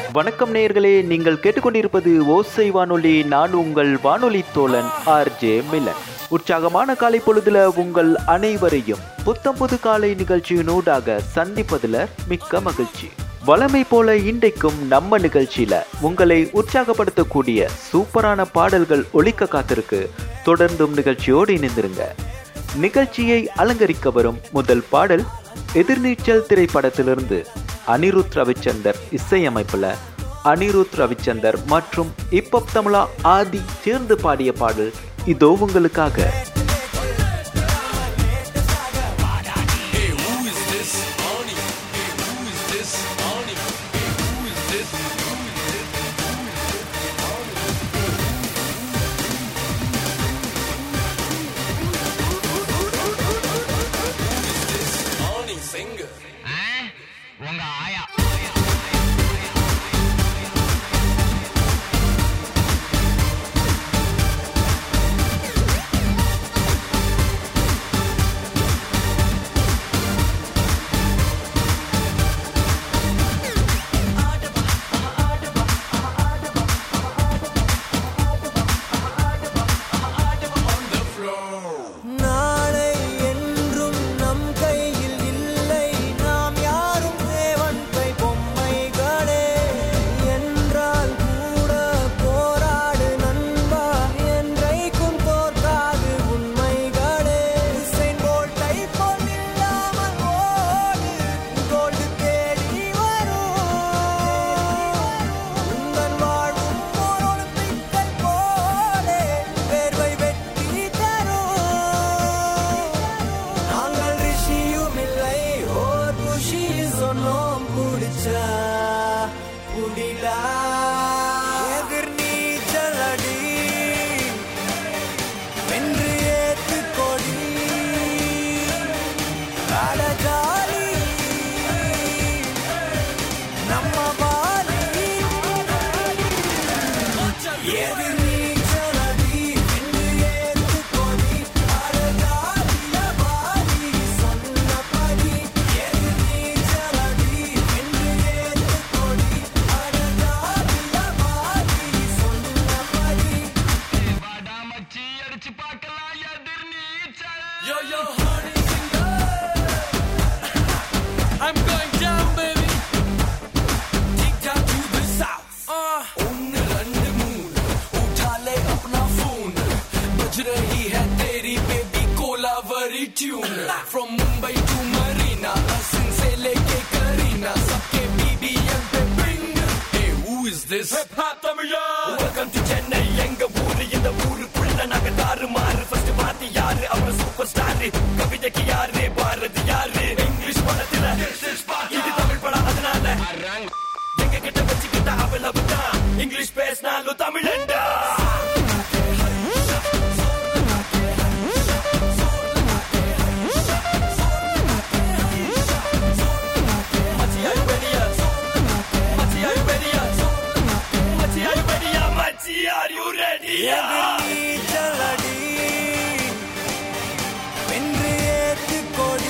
வணக்கம் நேயர்களே நீங்கள் கேட்டுக்கொண்டிருப்பது ஓசை வானொலி நான் உங்கள் வானொலி தோழன் ஆர்ஜே மிலன் உற்சாகமான காலை பொழுதுல உங்கள் அனைவரையும் புத்தம் புது காலை நிகழ்ச்சியினூடாக சந்திப்பதுல மிக்க மகிழ்ச்சி வளமை போல இன்றைக்கும் நம்ம நிகழ்ச்சியில உங்களை உற்சாகப்படுத்தக்கூடிய சூப்பரான பாடல்கள் ஒலிக்க காத்திருக்கு தொடர்ந்தும் நிகழ்ச்சியோடு இணைந்திருங்க நிகழ்ச்சியை அலங்கரிக்க வரும் முதல் பாடல் எதிர்நீச்சல் திரைப்படத்திலிருந்து அனிருத் ரவிச்சந்தர் இசையமைப்புல அனிருத் ரவிச்சந்தர் மற்றும் இப்பப் தமிழா ஆதி சேர்ந்து பாடிய பாடல் இதோ உங்களுக்காக உங்க ஆயா நாளை என்றும் நம் கையில் இல்லை நாம் யாரும் தேவன் கை பொம்மைகளே என்றால் கூட போராடு நண்பா என்றைக்கும் தோற்காது உண்மைகளே உசைன் போல்ட்டை போல் இல்லாமல் ஓடு கோல்டு தேடி வரும் உந்தன் வாழும் ஓர் ஒலிம்பிக்கை போலே வேர்வை வெற்றி தரும் நாங்கள் ரிஷியும் இல்லை ஓர் குஷி சொன்னோம் குடிச்சா குடிலா எதிர் நீச்சல் அடி வென்று ஏத்து கொடி அடஜாலி நம்ம பாலி எதிர் நீச்சல் அடி வென்று ஏத்து கொடி அடஜாலிய பாலி சொன்னபடி எதிர் நீச்சல் அடி வென்று ஏத்து கொடி அடஜாலிய பாலி சொன்னபடி மச்சி அடிச்சு பார்க்கலாம் எதிர் நீச்சல் Yo, yo, honey, singer. I'm going down, baby. Take down to the south. Uh. ஒன்னு ரெண்டு மூணு उठा ले अपना फोन बज रही है तेरी baby Kolaveri tune From Mumbai to Marina Hasan से लेके करीना सबके BBM पे bring Hey, who is this? Hip hop தமிழா Welcome to Chennai எங்க ஊரு இந்த ஊருக்குள்ள நாங்க தாறுமாறு ஃபர்ஸ்ட் பார்த்து யாரு அவர் சூப்பர் ஸ்டார் கவிதைக்கு யாரு பாரதி யாரு இங்கிலீஷ் படத்துல இது தமிழ் படம் அதனால எங்க கிட்ட வச்சுக்கிட்ட அவ்வளவு தான் இங்கிலீஷ் பேசினாலும் தமிழண்டா Machi, are you ready yet? Machi, are you ready yet? Machi, are you ready yet? Machi, are you ready yet? நீச்சல் அடி வென்று ஏத்து கொடி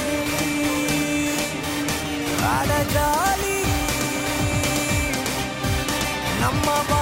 அடஜாலி நம்ம